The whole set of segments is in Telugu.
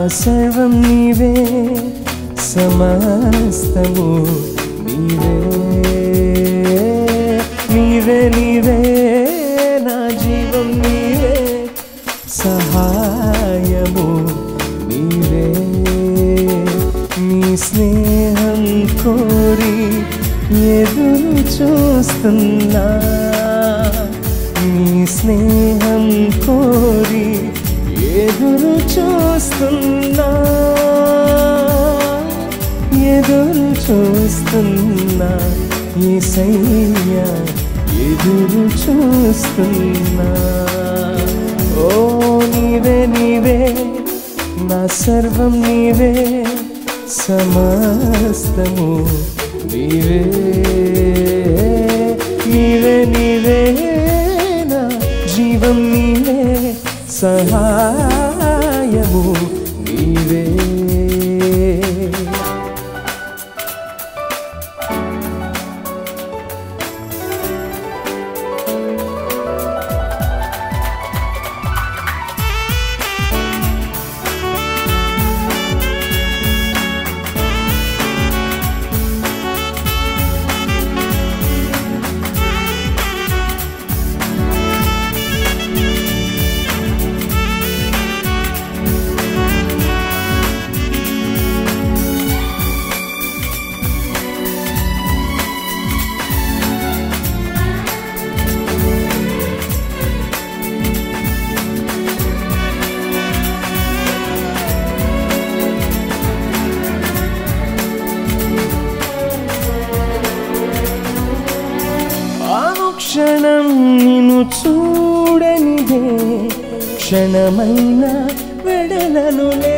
సర్వం నీవే సమస్తము నీవే నీవే నీవే నా జీవం నీవే సహాయము నీవే నీ స్నేహం కోరి ఎదురు చూస్తున్నా నీ స్నేహం కోరి ఎదురు చూస్తున్నా ఎదురు చూస్తున్నా ఏసయ్య ఎదురు చూస్తున్నా ఓ నీవే నీవే నా సర్వం నీవే సమస్తము నీవే నీవే నీవే నా జీవం నీవే సహాయము నీవే అనుక్షణం నిన్ను చూడనిదే క్షణమైన వెడలనులే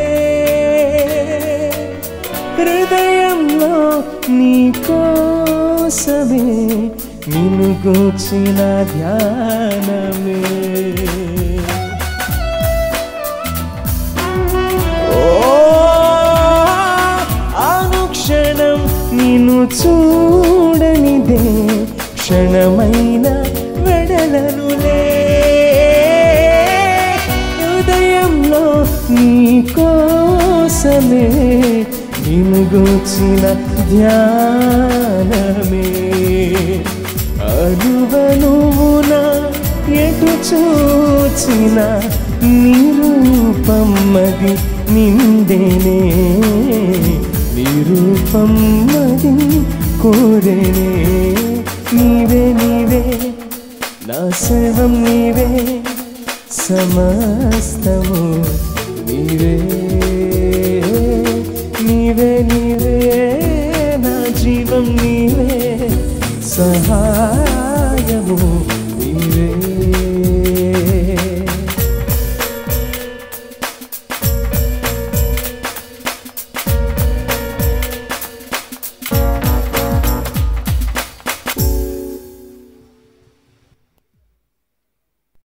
హృదయంలో నీ కోసమే నిన్ను గూర్చిన ధ్యానమే ఓ అనుక్షణం నిన్ను చూడనిదే క్షణమైన వెడలనులే హృదయంలో నీ కోసమే నిన్ను గూర్చిన ధ్యానమే అనువనువున ఎటు చూచిన నిరూపమ్మది నిండేనే నిరూపమ్మది కోరేనే నీవే నీవే నా సర్వం నీవే సమస్తము నీవే నీవే